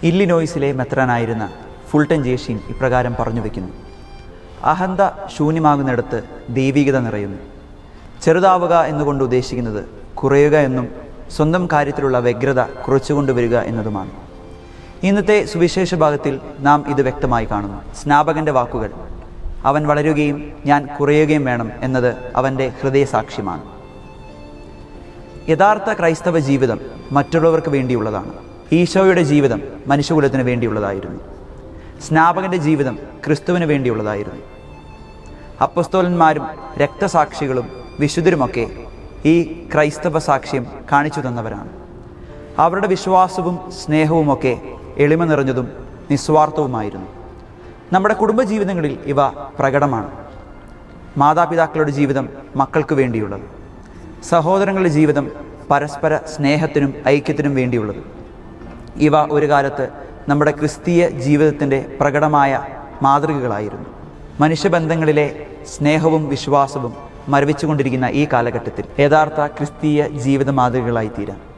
ഇല്ലിനോയ്സിലെ മെത്രാനായിരുന്ന Fulton J Sheen ഇപ്രകാരം പറഞ്ഞു വയ്ക്കുന്നു അഹന്ത ശൂന്യമാകുന്നിടത്ത് ദൈവികത നിറയുന്നു ചെറുതാവുക എന്നുകൊണ്ട് ഉദ്ദേശിക്കുന്നത് കുറയുക എന്നും സ്വന്തം കാര്യത്തിലുള്ള വ്യഗ്രത കുറച്ചുകൊണ്ടുവരിക എന്നതുമാണ് ഇന്നത്തെ സുവിശേഷ ഭാഗത്തിൽ നാം ഇത് വ്യക്തമായി കാണുന്നു സ്നാപകന്റെ വാക്കുകൾ അവൻ വളരുകയും ഞാൻ കുറയുകയും വേണം എന്നത് അവൻ്റെ ഹൃദയസാക്ഷ്യമാണ് യഥാർത്ഥ ക്രൈസ്തവ ജീവിതം മറ്റുള്ളവർക്ക് വേണ്ടിയുള്ളതാണ് ഈശോയുടെ ജീവിതം മനുഷ്യകുലത്തിന് വേണ്ടിയുള്ളതായിരുന്നു സ്നാപകന്റെ ജീവിതം ക്രിസ്തുവിന് വേണ്ടിയുള്ളതായിരുന്നു അപ്പസ്തോലന്മാരും രക്തസാക്ഷികളും വിശുദ്ധരുമൊക്കെ ഈ ക്രൈസ്തവ സാക്ഷ്യം കാണിച്ചു തന്നവരാണ് അവരുടെ വിശ്വാസവും സ്നേഹവുമൊക്കെ എളിമ നിറഞ്ഞതും നിസ്വാർത്ഥവുമായിരുന്നു നമ്മുടെ കുടുംബജീവിതങ്ങളിൽ ഇവ പ്രകടമാണ് മാതാപിതാക്കളുടെ ജീവിതം മക്കൾക്ക് വേണ്ടിയുള്ളത് സഹോദരങ്ങളുടെ ജീവിതം പരസ്പര സ്നേഹത്തിനും ഐക്യത്തിനും വേണ്ടിയുള്ളത് ഇവ ഒരു കാലത്ത് നമ്മുടെ ക്രിസ്തീയ ജീവിതത്തിൻ്റെ പ്രകടമായ മാതൃകകളായിരുന്നു മനുഷ്യബന്ധങ്ങളിലെ സ്നേഹവും വിശ്വാസവും മരവിച്ചുകൊണ്ടിരിക്കുന്ന ഈ കാലഘട്ടത്തിൽ യഥാർത്ഥ ക്രിസ്തീയ ജീവിത മാതൃകകളായി തീരാം